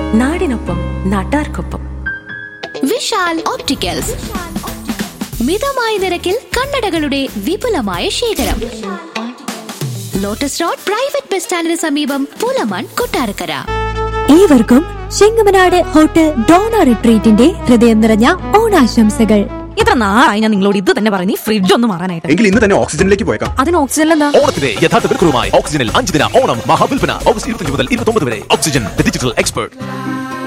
നാടിനൊപ്പം നാട്ടാർക്കൊപ്പം വിശാൽ ഓപ്റ്റിക്കൽസ് മിതമായ നിരക്കിൽ കണ്ണടകളുടെ വിപുലമായ ശേഖരം ലോട്ടസ് റോഡ് പ്രൈവറ്റ് ബസ് സ്റ്റാൻഡിന് സമീപം പൂലമാൻ കൊട്ടാരക്കര ഏവർക്കും ചെങ്ങമനാട് ഹോട്ടൽ ഡോണ റിട്രീറ്റിന്റെ ഹൃദയം നിറഞ്ഞ ഓണാശംസകൾ ഇത്ര നാളായി ഞാൻ നിങ്ങളോട് ഇത് തന്നെ പറഞ്ഞു ഫ്രിഡ്ജ് ഒന്ന് മാറാനായിട്ട് എങ്കിൽ ഇന്ന് തന്നെ ഓക്സിജനിലേക്ക് പോയേക്കാം അതിന് ഓക്സിജൻ എന്താ ഓണത്തിന്റെ യഥാർത്ഥ വിൽക്കുറുമായി ഓക്സിജനിൽ അഞ്ച് ദിന ഓണം മഹാവിൽപ്പന ഓഗസ്റ്റ് ഇരുപത്തി മുതൽ ഇരുപത്തി വരെ ഓക്സിജൻ ഡിജിറ്റൽ എക്സ്പേർട്ട്